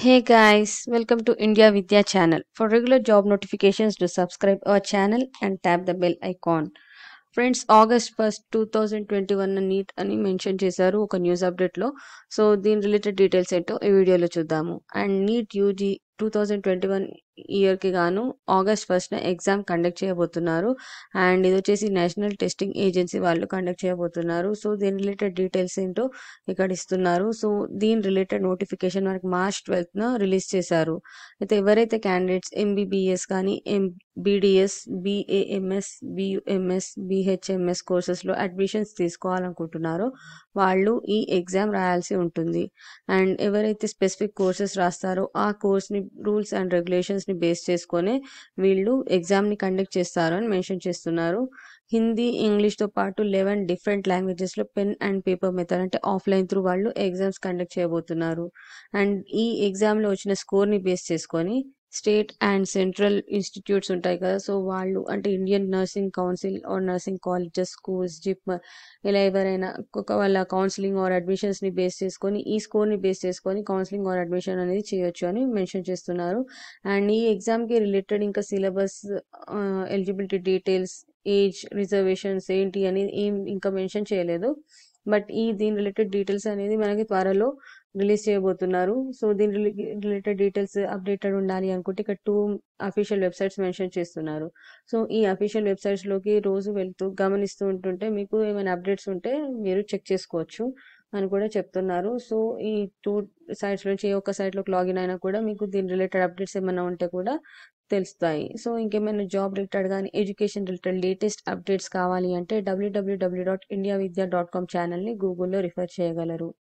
Hey guys, welcome to India Vidya channel. For regular job notifications, do subscribe our channel and tap the bell icon. Friends August first two thousand twenty one NEET అని mention చేశారు ఒక news అప్డేట్లో so దీని related details ఏంటో ఈ వీడియోలో చూద్దాము and NEET UG two thousand twenty one ఇయర్కి గాను ఆగస్ట్ ఫస్ట్న ఎగ్జామ్ కండక్ట్ చేయబోతున్నారు అండ్ ఇది వచ్చేసి నేషనల్ టెస్టింగ్ ఏజెన్సీ వాళ్ళు కండక్ట్ చేయబోతున్నారు సో దీని రిలేటెడ్ డీటెయిల్స్ ఏంటో ఇక్కడ ఇస్తున్నారు సో దీని రిలేటెడ్ నోటిఫికేషన్ మనకి మార్చ్ ట్వెల్త్న రిలీజ్ చేశారు అయితే ఎవరైతే క్యాండిడేట్స్ ఎంబీబీఎస్ కానీ ఎం బీడిఎస్ బీఏఎంఎస్ బియుఎంఎస్ బిహెచ్ఎంఎస్ కోర్సెస్లో అడ్మిషన్స్ తీసుకోవాలనుకుంటున్నారో వాళ్ళు ఈ ఎగ్జామ్ రాయాల్సి ఉంటుంది అండ్ ఎవరైతే స్పెసిఫిక్ కోర్సెస్ రాస్తారో ఆ కోర్స్ని రూల్స్ అండ్ రెగ్యులేషన్స్ని బేస్ చేసుకొని వీళ్ళు ఎగ్జామ్ని కండక్ట్ చేస్తారు అని మెన్షన్ చేస్తున్నారు హిందీ ఇంగ్లీష్తో పాటు లెవెన్ డిఫరెంట్ లాంగ్వేజెస్లో పెన్ అండ్ పేపర్ మెథడ్ అంటే ఆఫ్లైన్ త్రూ వాళ్ళు ఎగ్జామ్స్ కండక్ట్ చేయబోతున్నారు అండ్ ఈ ఎగ్జామ్లో వచ్చిన స్కోర్ని బేస్ చేసుకొని స్టేట్ అండ్ సెంట్రల్ ఇన్స్టిట్యూట్స్ ఉంటాయి కదా సో వాళ్ళు అంటే Indian nursing council or nursing colleges schools జిప్ ఇలా ఎవరైనా ఒక వాళ్ళ కౌన్సిలింగ్ ఆర్ అడ్మిషన్స్ని బేస్ చేసుకొని ఈ స్కోర్ని బేస్ చేసుకొని కౌన్సిలింగ్ ఆర్ అడ్మిషన్ అనేది చేయొచ్చు అని మెన్షన్ చేస్తున్నారు అండ్ ఈ ఎగ్జామ్కి రిలేటెడ్ ఇంకా syllabus eligibility details age reservations ఏంటి అని ఏం ఇంకా మెన్షన్ చేయలేదు బట్ ఈ దీని రిలేటెడ్ డీటెయిల్స్ అనేది మనకి త్వరలో రిలీజ్ చేయబోతున్నారు సో దీని రిలేటెడ్ డీటెయిల్స్ అప్డేటెడ్ ఉండాలి అనుకుంటే ఇక్కడ టూ అఫీషియల్ వెబ్సైట్స్ మెన్షన్ చేస్తున్నారు సో ఈ అఫీషియల్ వెబ్సైట్స్లోకి రోజు వెళ్తూ గమనిస్తూ ఉంటుంటే మీకు ఏమైనా అప్డేట్స్ ఉంటే మీరు చెక్ చేసుకోవచ్చు అని కూడా చెప్తున్నారు సో ఈ టూ సైట్స్ నుంచి ఏ ఒక్క సైట్లోకి లాగిన్ అయినా కూడా మీకు దీని రిలేటెడ్ అప్డేట్స్ ఏమైనా ఉంటే కూడా తెలుస్తాయి సో ఇంకేమైనా జాబ్ రిలేటెడ్ కానీ ఎడ్యుకేషన్ రిలేటెడ్ లేటెస్ట్ అప్డేట్స్ కావాలి అంటే WWW dot India Vidya dot com ఛానల్ని గూగుల్లో రిఫర్ చేయగలరు